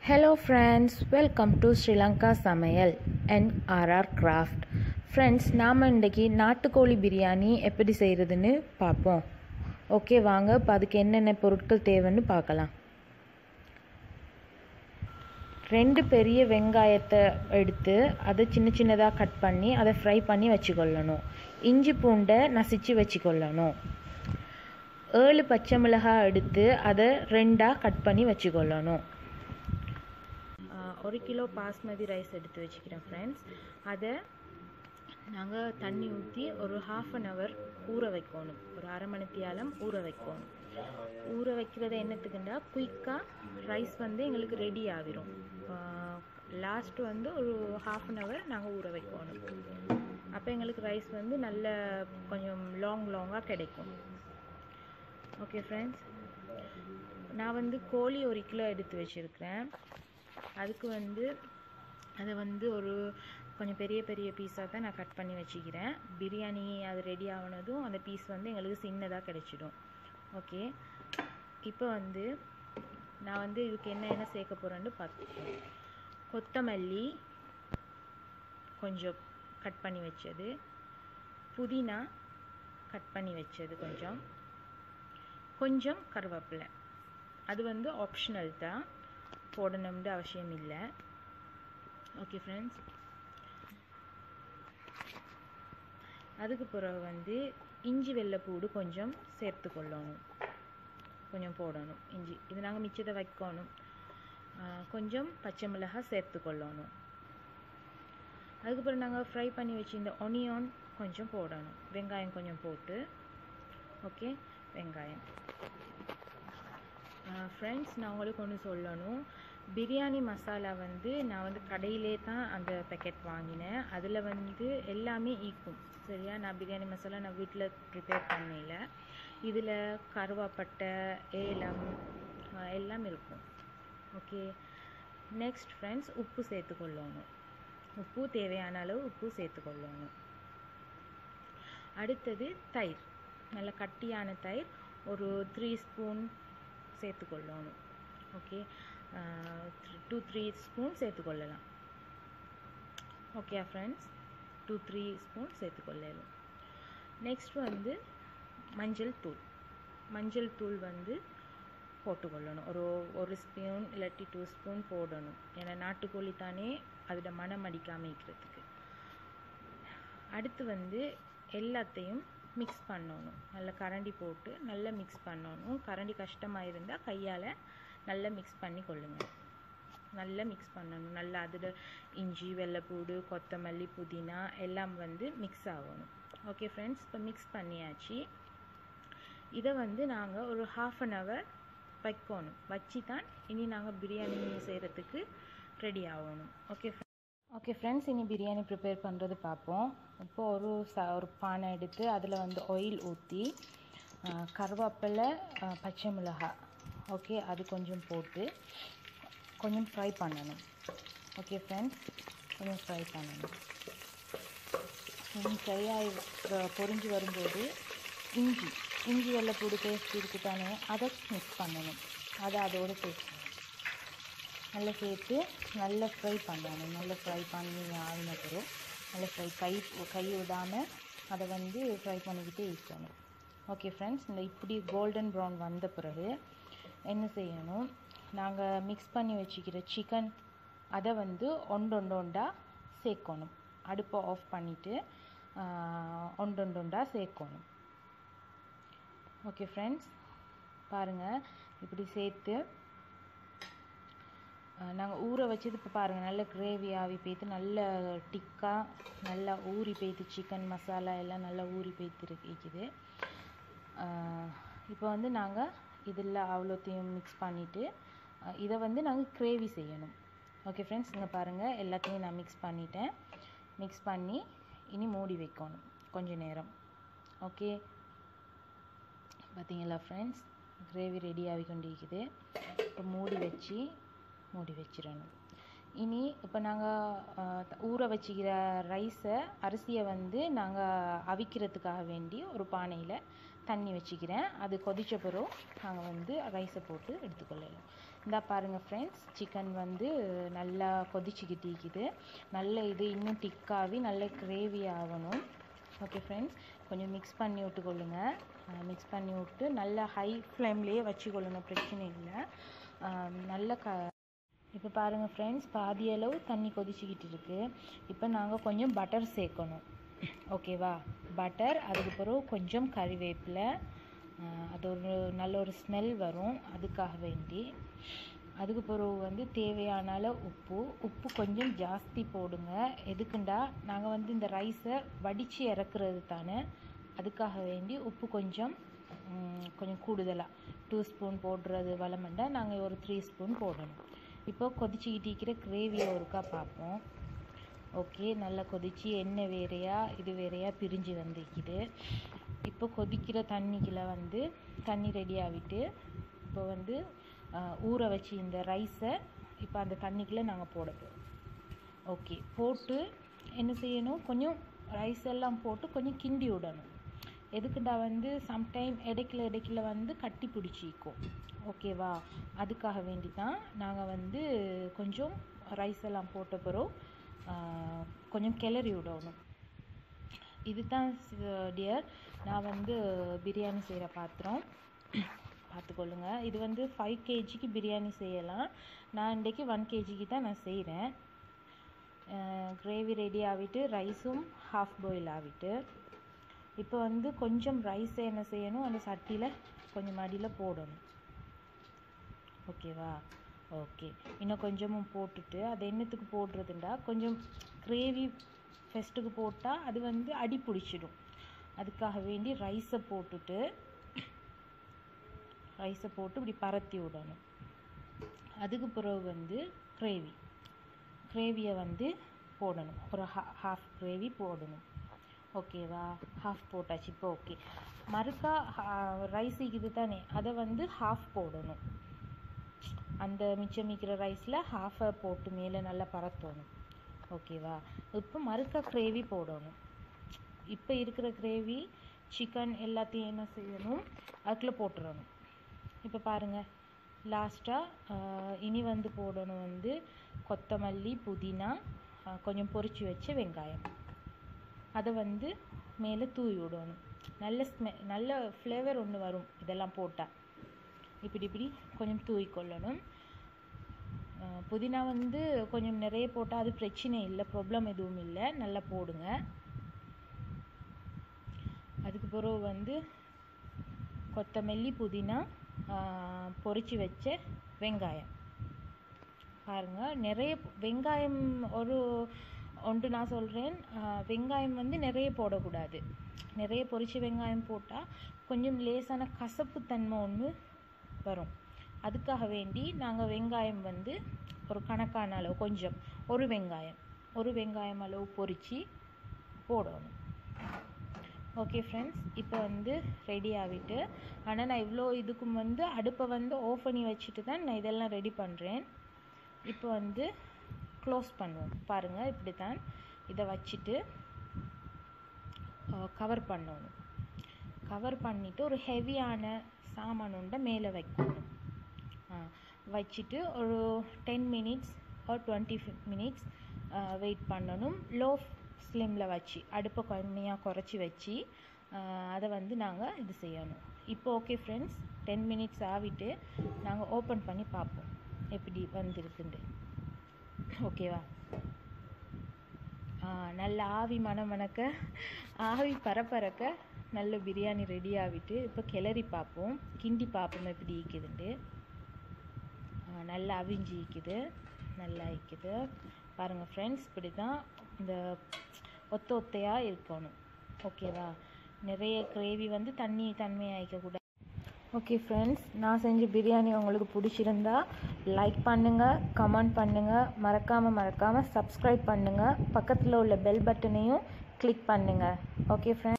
hello friends welcome to Sri Lanka சமையல் and RR craft friends நாம் இன்றைக்கி நாட்டுக்கோழி பிரியாணி எப்படி செய்கிறதுன்னு பார்ப்போம் ஓகே வாங்க இப்போ அதுக்கு என்னென்ன பொருட்கள் தேவைன்னு பார்க்கலாம் ரெண்டு பெரிய வெங்காயத்தை எடுத்து அதை சின்ன சின்னதாக கட் பண்ணி அதை ஃப்ரை பண்ணி வச்சுக்கொள்ளணும் இஞ்சி பூண்டை நசிச்சு வச்சுக்கொள்ளணும் ஏழு பச்சை மிளகாய் எடுத்து அதை ரெண்டாக கட் பண்ணி வச்சுக்கொள்ளணும் ஒரு கிலோ பாஸ்மதி ரைஸ் எடுத்து வச்சுக்கிறேன் ஃப்ரெண்ட்ஸ் அதை நாங்கள் தண்ணி ஊற்றி ஒரு ஹாஃப் அன் ஹவர் ஊற வைக்கணும் ஒரு அரை மணித்தியாலம் ஊற வைக்கணும் ஊற வைக்கிறது என்னத்துக்குண்டா குயிக்காக ரைஸ் வந்து எங்களுக்கு ரெடி ஆகிரும் லாஸ்ட் வந்து ஒரு ஹாஃப் அன் ஹவர் நாங்கள் ஊற வைக்கணும் அப்போ எங்களுக்கு ரைஸ் வந்து நல்ல கொஞ்சம் லாங் லாங்காக கிடைக்கும் ஓகே ஃப்ரெண்ட்ஸ் நான் வந்து கோழி ஒரு கிலோ எடுத்து வச்சுருக்கிறேன் அதுக்கு வந்து அதை வந்து ஒரு கொஞ்சம் பெரிய பெரிய பீஸாக தான் நான் கட் பண்ணி வச்சுக்கிறேன் பிரியாணி அது ரெடி ஆகினதும் அந்த பீஸ் வந்து எங்களுக்கு சின்னதாக கிடைச்சிடும் ஓகே இப்போ வந்து நான் வந்து இதுக்கு என்ன என்ன சேர்க்க போகிறேன்னு பார்த்துக்கோங்க கொத்தமல்லி கொஞ்சம் கட் பண்ணி வச்சது புதினா கட் பண்ணி வச்சது கொஞ்சம் கொஞ்சம் கருவேப்பிலை அது வந்து ஆப்ஷனல் தான் போடணும்னு அவசியம் இல்லை ஓகே ஃப்ரெண்ட்ஸ் அதுக்கு பிறகு வந்து இஞ்சி வெள்ளைப்பூடு கொஞ்சம் சேர்த்து கொள்ளணும் கொஞ்சம் போடணும் இஞ்சி இது நாங்கள் மிச்சத்தை வைக்கணும் கொஞ்சம் பச்சை மிளகாய் சேர்த்து கொள்ளணும் அதுக்கப்புறம் நாங்கள் ஃப்ரை பண்ணி வச்சுருந்த ஒனியான் கொஞ்சம் போடணும் வெங்காயம் கொஞ்சம் போட்டு ஓகே வெங்காயம் ஃப்ரெண்ட்ஸ் நான் உங்களுக்கு ஒன்று சொல்லணும் பிரியாணி மசாலா வந்து நான் வந்து கடையிலே தான் அந்த பேக்கெட் வாங்கினேன் அதில் வந்து எல்லாமே ஈக்கும் சரியா நான் பிரியாணி மசாலா நான் வீட்டில் ப்ரிப்பேர் பண்ணல இதில் கருவாப்பட்டை ஏலம் எல்லாம் இருக்கும் ஓகே நெக்ஸ்ட் ஃப்ரெண்ட்ஸ் உப்பு சேர்த்துக்கொள்ளணும் உப்பு தேவையான அளவு உப்பு சேர்த்துக்கொள்ளணும் அடுத்தது தயிர் நல்ல கட்டியான தயிர் ஒரு த்ரீ ஸ்பூன் சேர்த்துக்கொள்ளணும் ஓகே டூ த்ரீ ஸ்பூன் சேர்த்துக்கொள்ளலாம் okay friends two three spoon சேர்த்துக்கொள்ளலாம் நெக்ஸ்ட் வந்து மஞ்சள் தூள் மஞ்சள் தூள் வந்து போட்டுக்கொள்ளணும் ஒரு ஒரு ஸ்பூன் இல்லாட்டி டூ ஸ்பூன் போடணும் ஏன்னா நாட்டுக்கோழி தானே அதோட மனம் அடிக்காமல் இருக்கிறதுக்கு அடுத்து வந்து எல்லாத்தையும் மிக்ஸ் பண்ணணும் நல்ல கரண்டி போட்டு நல்லா மிக்ஸ் பண்ணணும் கரண்டி கஷ்டமாக இருந்தால் கையால் நல்லா மிக்ஸ் பண்ணி கொள்ளுங்கள் நல்லா மிக்ஸ் பண்ணணும் நல்லா அதில் இஞ்சி வெள்ளைப்பூடு கொத்தமல்லி புதினா எல்லாம் வந்து மிக்ஸ் ஆகணும் ஓகே ஃப்ரெண்ட்ஸ் இப்போ மிக்ஸ் பண்ணியாச்சு இதை வந்து நாங்கள் ஒரு ஹாஃப் அன் ஹவர் வைக்கணும் வச்சு தான் இனி நாங்கள் பிரியாணி செய்கிறதுக்கு ரெடி ஆகணும் ஓகே ஓகே ஃப்ரெண்ட்ஸ் இனி பிரியாணி ப்ரிப்பேர் பண்ணுறது பார்ப்போம் இப்போ ஒரு ச ஒரு பானை எடுத்து அதில் வந்து ஆயில் ஊற்றி கருவேப்பிலை பச்சை மிளகாய் ஓகே அது கொஞ்சம் போட்டு கொஞ்சம் ஃப்ரை பண்ணணும் ஓகே ஃப்ரெண்ட்ஸ் கொஞ்சம் ஃப்ரை பண்ணணும் கொஞ்சம் ஃப்ரை ஆகி பொறிஞ்சு வரும்போது இஞ்சி இஞ்சி வெள்ளைப்பூடு பேஸ்ட் இருக்கு தானே அதை மிக்ஸ் பண்ணணும் அதை அதோடு சேர்க்கணும் நல்லா சேர்த்து நல்லா ஃப்ரை பண்ணணும் நல்லா ஃப்ரை பண்ணி ஆகின பிறகு நல்லா ஃப்ரை கை கை விடாமல் அதை வந்து ஃப்ரை பண்ணிக்கிட்டே இருக்கணும் ஓகே ஃப்ரெண்ட்ஸ் இந்த இப்படி கோல்டன் ப்ரௌன் வந்த பிறகு என்ன செய்யணும் நாங்கள் மிக்ஸ் பண்ணி வச்சுக்கிற சிக்கன் அதை வந்து ஒண்டொண்டொண்டா சேர்க்கணும் அடுப்பை ஆஃப் பண்ணிவிட்டு ஒண்டொண்டொண்டா சேர்க்கணும் ஓகே ஃப்ரெண்ட்ஸ் பாருங்கள் இப்படி சேர்த்து நாங்கள் ஊற வச்சது இப்போ பாருங்கள் நல்ல கிரேவி ஆவி போய்த்து நல்ல டிக்காக நல்லா ஊறி போய்த்து சிக்கன் மசாலா எல்லாம் நல்லா ஊறி போய்த்து இருக்குது இப்போ வந்து நாங்கள் இதில் அவ்வளோத்தையும் மிக்ஸ் பண்ணிவிட்டு இதை வந்து நாங்கள் கிரேவி செய்யணும் ஓகே ஃப்ரெண்ட்ஸ் இங்கே பாருங்கள் எல்லாத்தையும் நான் மிக்ஸ் பண்ணிட்டேன் மிக்ஸ் பண்ணி இனி மூடி வைக்கணும் கொஞ்சம் நேரம் ஓகே பார்த்தீங்களா ஃப்ரெண்ட்ஸ் கிரேவி ரெடி ஆகி கொண்டிருக்குது இப்போ மூடி வச்சு மூடி வச்சிடணும் இனி இப்போ நாங்கள் ஊற வச்சுக்கிற ரைஸை அரிசியை வந்து நாங்கள் அவிக்கிறதுக்காக வேண்டி ஒரு பானையில் தண்ணி வச்சுக்கிறேன் அது கொதித்த பிறகு நாங்கள் வந்து ரைஸை போட்டு எடுத்துக்கொள்ளலாம் இந்த பாருங்கள் ஃப்ரெண்ட்ஸ் சிக்கன் வந்து நல்லா கொதிச்சுக்கிட்டு இருக்குது நல்ல இது இன்னும் திக்காகி நல்ல கிரேவி ஆகணும் ஓகே ஃப்ரெண்ட்ஸ் கொஞ்சம் மிக்ஸ் பண்ணி விட்டுக்கொள்ளுங்க மிக்ஸ் பண்ணி விட்டு நல்லா ஹை ஃப்ளேம்லேயே வச்சுக்கொள்ளணும் பிரச்சனை இல்லை நல்ல க இப்போ பாருங்கள் ஃப்ரெண்ட்ஸ் பாதி அளவு தண்ணி கொதிச்சுக்கிட்டு இருக்குது இப்போ நாங்கள் கொஞ்சம் பட்டர் சேர்க்கணும் ஓகேவா பட்டர் அதுக்கு பிறகு கொஞ்சம் கறிவேப்பிலை அது ஒரு நல்ல ஒரு ஸ்மெல் வரும் அதுக்காக வேண்டி அதுக்கு பிறகு வந்து தேவையான அளவு உப்பு உப்பு கொஞ்சம் ஜாஸ்தி போடுங்க எதுக்குண்டா நாங்கள் வந்து இந்த ரைஸை வடித்து இறக்குறது தானே அதுக்காக வேண்டி உப்பு கொஞ்சம் கொஞ்சம் கூடுதலாக டூ ஸ்பூன் போடுறது வளமண்டா நாங்கள் ஒரு த்ரீ ஸ்பூன் போடணும் இப்போ கொதிச்சுக்கிட்டு இருக்கிற கிரேவியை ஒருக்கா பார்ப்போம் ஓகே நல்லா கொதிச்சு எண்ணெய் வேறையா இது வேறையா பிரிஞ்சு வந்துக்குது இப்போ கொதிக்கிற தண்ணிக்குள்ள வந்து தண்ணி ரெடி ஆகிட்டு இப்போ வந்து ஊற வச்சு இந்த ரைஸை இப்போ அந்த தண்ணிக்குள்ளே நாங்கள் போட போகிறோம் ஓகே போட்டு என்ன செய்யணும் கொஞ்சம் ரைஸ் எல்லாம் போட்டு கொஞ்சம் கிண்டி விடணும் எதுக்குண்டா வந்து சம்டைம் இடைக்கில இடைக்கில வந்து கட்டி பிடிச்சிக்கும் ஓகேவா அதுக்காக வேண்டி தான் நாங்கள் வந்து கொஞ்சம் ரைஸ் எல்லாம் போட்ட பிறகு கொஞ்சம் கிளறி விடணும் இது தான் டியர் நான் வந்து பிரியாணி செய்கிற பாத்திரம் பார்த்துக்கொள்ளுங்க இது வந்து ஃபைவ் கேஜிக்கு பிரியாணி செய்யலாம் நான் இன்றைக்கி ஒன் கேஜிக்கு தான் நான் செய்கிறேன் கிரேவி ரெடி ஆகிட்டு ரைஸும் ஹாஃப் பாயில் ஆகிட்டு இப்போ வந்து கொஞ்சம் ரைஸை என்ன செய்யணும் அந்த சட்டியில் கொஞ்சம் மடியில் போடணும் ஓகேவா ஓகே இன்னும் கொஞ்சமும் போட்டுட்டு அது என்னத்துக்கு போடுறதுண்டா கொஞ்சம் கிரேவி ஃபெஸ்ட்டுக்கு போட்டால் அது வந்து அடி பிடிச்சிடும் அதுக்காக வேண்டி ரைஸை போட்டுட்டு ரைஸை போட்டு இப்படி பரத்தி விடணும் அதுக்கு பிறகு வந்து கிரேவி கிரேவியை வந்து போடணும் ஒரு ஹா ஹாஃப் கிரேவி போடணும் ஓகேவா ஹாஃப் போட்டாச்சு இப்போ ஓகே மறுக்கா ரைஸ் இது தானே அதை வந்து ஹாஃப் போடணும் அந்த மிச்சம் மிக்கிற ரைஸில் ஹாஃபை போட்டு மேலே நல்லா பரத்தணும் ஓகேவா இப்போ மறுக்கா கிரேவி போடணும் இப்போ இருக்கிற கிரேவி சிக்கன் எல்லாத்தையும் என்ன செய்யணும் அதுக்குள்ளே போட்டுடணும் இப்போ பாருங்கள் லாஸ்ட்டாக இனி வந்து போடணும் வந்து கொத்தமல்லி புதினா கொஞ்சம் பொரிச்சு வச்ச வெங்காயம் அதை வந்து மேலே தூவி விடணும் நல்ல ஸ்மெ நல்ல ஃப்ளேவர் ஒன்று வரும் இதெல்லாம் போட்டால் இப்படி இப்படி கொஞ்சம் தூவி கொள்ளணும் புதினா வந்து கொஞ்சம் நிறைய போட்டால் அது பிரச்சனை இல்லை ப்ராப்ளம் எதுவும் இல்லை நல்லா போடுங்க அதுக்கு பிறகு வந்து கொத்தமல்லி புதினா பொரிச்சு வச்ச வெங்காயம் பாருங்கள் நிறைய வெங்காயம் ஒரு ஒன்று நான் சொல்கிறேன் வெங்காயம் வந்து நிறைய போடக்கூடாது நிறைய பொரிச்ச வெங்காயம் போட்டால் கொஞ்சம் லேசான கசப்பு தன்மை ஒன்று வரும் அதுக்காக வேண்டி நாங்கள் வெங்காயம் வந்து ஒரு கணக்கான அளவு கொஞ்சம் ஒரு வெங்காயம் ஒரு வெங்காயம் அளவு பொரித்து போடணும் ஓகே ஃப்ரெண்ட்ஸ் இப்போ வந்து ரெடி ஆகிட்டு ஆனால் நான் இவ்வளோ இதுக்கும் வந்து அடுப்பை வந்து ஆஃப் பண்ணி வச்சுட்டு தான் நான் இதெல்லாம் ரெடி பண்ணுறேன் இப்போ வந்து க்ளோஸ் பண்ணுவோம் பாருங்கள் இப்படி தான் இதை வச்சுட்டு கவர் பண்ணணும் கவர் பண்ணிவிட்டு ஒரு ஹெவியான சாமான் உண்டை மேலே வைக்கணும் வச்சுட்டு ஒரு டென் மினிட்ஸ் ஒரு டுவெண்ட்டி மினிட்ஸ் வெயிட் பண்ணணும் லோ ஸ்லிமில் வச்சு அடுப்பை கம்மியாக குறைச்சி வச்சு அதை வந்து நாங்கள் இது செய்யணும் இப்போ ஓகே ஃப்ரெண்ட்ஸ் டென் மினிட்ஸ் ஆகிட்டு நாங்கள் ஓப்பன் பண்ணி பார்ப்போம் எப்படி வந்திருக்குண்டு ஓகேவா நல்ல ஆவி மனம் மணக்க ஆவி பரப்பறக்க நல்ல பிரியாணி ரெடி ஆகிட்டு இப்போ கிளறி பார்ப்போம் கிண்டி பார்ப்போம் எப்படி ஈக்குதுண்டு நல்லா அவிஞ்சி ஈக்குது நல்லா ஈக்குது பாருங்கள் ஃப்ரெண்ட்ஸ் இப்படி தான் இந்த ஒத்த ஒத்தையாக இருக்கணும் ஓகேவா நிறைய கிரேவி வந்து தண்ணி தன்மையாக ஆகிக்கக்கூடாது ஓகே ஃப்ரெண்ட்ஸ் நான் செஞ்ச பிரியாணி உங்களுக்கு பிடிச்சிருந்தா லைக் பண்ணுங்கள் கமெண்ட் பண்ணுங்கள் மறக்காமல் மறக்காமல் சப்ஸ்கிரைப் பண்ணுங்கள் பக்கத்தில் உள்ள பெல் பட்டனையும் கிளிக் பண்ணுங்கள் ஓகே ஃப்ரெண்ட்ஸ்